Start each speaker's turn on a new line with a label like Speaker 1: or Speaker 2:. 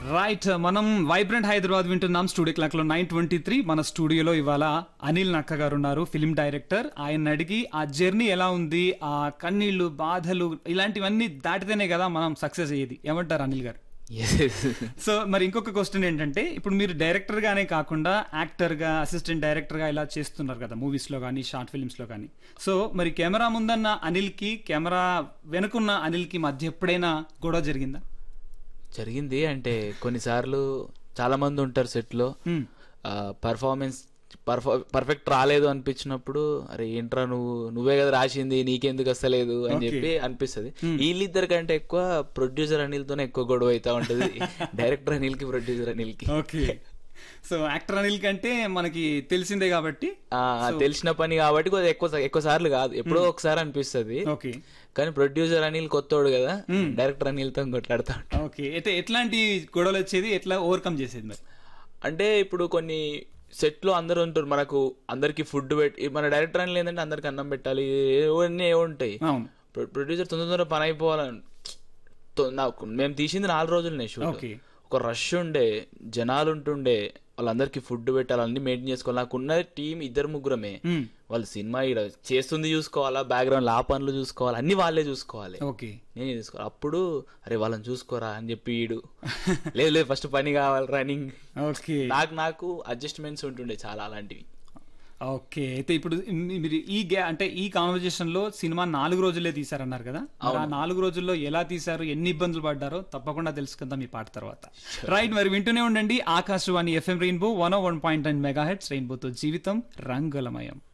Speaker 1: Right మనం vibrant Hyderabad వింటున్నాం studio clock లో నైన్ ట్వంటీ త్రీ మన స్టూడియోలో ఇవాళ అనిల్ నక్క గారు ఉన్నారు ఫిల్మ్ డైరెక్టర్ ఆయన అడిగి ఆ జర్నీ ఎలా ఉంది ఆ కన్నీళ్లు బాధలు ఇలాంటివన్నీ దాటితేనే కదా మనం సక్సెస్ అయ్యేది ఏమంటారు అనిల్ గారు సో మరి ఇంకొక క్వశ్చన్ ఏంటంటే ఇప్పుడు మీరు డైరెక్టర్ గానే కాకుండా యాక్టర్ గా అసిస్టెంట్ డైరెక్టర్ గా ఇలా చేస్తున్నారు కదా మూవీస్ లో కానీ షార్ట్ ఫిల్మ్స్ లో కానీ సో మరి కెమెరా ముందన్న అనిల్ కి కెమెరా వెనుకున్న అనిల్ కి మధ్య ఎప్పుడైనా గొడవ జరిగిందా
Speaker 2: జరిగింది అంటే కొన్నిసార్లు చాలా మంది ఉంటారు సెట్ లో
Speaker 1: Hmm.
Speaker 2: పర్ఫార్మెన్స్ పర్ఫెక్ట్ రాలేదు అనిపించినప్పుడు అరే ఏంట్రా నువ్వు నువ్వే కదా రాసింది నీకెందుకు వస్తలేదు అని
Speaker 1: Okay.
Speaker 2: చెప్పి అనిపిస్తుంది వీళ్ళిద్దరి కంటే ఎక్కువ ప్రొడ్యూసర్ అనిల్ తోనే ఎక్కువ గొడవ అవుతా ఉంటది డైరెక్టర్ అనిల్ కి ప్రొడ్యూసర్ అనిల్ కి
Speaker 1: ఓకే సో యాక్టర్ అనిల్ కంటే మనకి తెలిసిందే కాబట్టి
Speaker 2: ఆ, తెలిసిన పని కాబట్టి కొద్దిగా ఎక్కువ ఎక్కువ సార్లు కాదు ఎప్పుడో ఒకసారి అనిపిస్తుంది
Speaker 1: ఓకే
Speaker 2: కానీ ప్రొడ్యూసర్ అనిల్ కొత్తోడు కదా డైరెక్టర్ అనిల్ తో కొట్లాడుతా ఉంటాడు.
Speaker 1: ఓకే అయితే ఎట్లాంటి గొడవలు వచ్చేది ఎట్లా ఓవర్కమ్ చేసేది మరి
Speaker 2: అంటే ఇప్పుడు కొన్ని సెట్ లో అందరు ఉంటారు మనకు అందరికి ఫుడ్ పెట్టి మన డైరెక్టర్ అని లేదంటే అందరికి అన్నం పెట్టాలి ఇవన్నీ ఏవో ఉంటాయి
Speaker 1: అవును
Speaker 2: ప్రొ- ప్రొడ్యూసర్ తొందర తొందర పని అయిపోవాలని తొ- నాకు మేము తీసింది నాలుగు రోజులనే షూట్
Speaker 1: ఓకే
Speaker 2: ఒక రష్ ఉండే జనాలు ఉంటుండే వాళ్ళందరికి ఫుడ్ పెట్టాలి అన్ని మెయింటైన్ చేసుకోవాలి నాకు ఉన్న టీం ఇద్దరు ముగ్గురమే
Speaker 1: మ్మ్.
Speaker 2: వాళ్ళు సినిమా ఈడ చేస్తుంది చూసుకోవాలా బ్యాక్గ్రౌండ్ ఆ పనులు చూసుకోవాలి అన్ని వాళ్ళే చూసుకోవాలి
Speaker 1: ఓకే
Speaker 2: నేనే చూసుకోవాలి అప్పుడు అరే వాళ్ళని చూసుకోరా అని చెప్పి ఈడు లేదు లేదు ఫస్ట్ పని కావాలి రన్నింగ్
Speaker 1: ఓకే
Speaker 2: నాకు నాకు అడ్జస్ట్మెంట్స్ ఉంటుండే చాలా అలాంటివి
Speaker 1: ఓకే అయితే ఇప్పుడు మీ- మీరు ఈ గే అంటే ఈ కాన్వర్జేషన్ లో సినిమా నాలుగు రోజులే తీసారన్నారు కదా మరి ఆ నాలుగు రోజుల్లో ఎలా తీసారు ఎన్ని ఇబ్బందులు పడ్డారో తప్పకుండా తెలుసుకుందాం మీ పాట తర్వాత రైట్ మరి వింటూనే ఉండండి Akashvani FM rainbow one one point nine mega heads రెయిన్బోతో జీవితం రంగులమయం